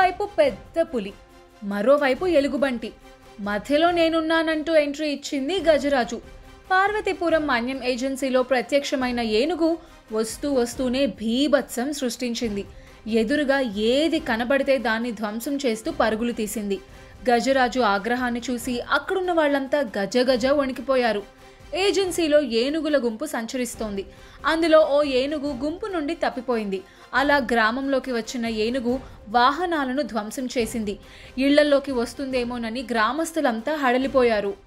ఒకవైపు పెద్ద పులి మరోవైపు ఎలుగుబంటి మధ్యలో నేనున్నానంటూ ఎంట్రీ ఇచ్చింది గజరాజు పార్వతీపురం మన్యం ఏజెన్సీలో ప్రత్యక్షమైన ఏనుగు వస్తూ వస్తూనే భీభత్సం సృష్టించింది ఎదురుగా ఏది కనబడితే దాన్ని ధ్వంసం చేస్తూ పరుగులు తీసింది గజరాజు ఆగ్రహాన్ని చూసి అక్కడున్న వాళ్ళంతా గజగజ వణికిపోయారు ఏజెన్సీలో ఏనుగుల గుంపు సంచరిస్తోంది అందులో ఓ ఏనుగు గుంపు నుండి తప్పిపోయింది అలా గ్రామంలోకి వచ్చిన ఏనుగు వాహనాలను ధ్వంసం చేసింది ఇళ్లలోకి వస్తుందేమోనని గ్రామస్తులంతా హడలిపోయారు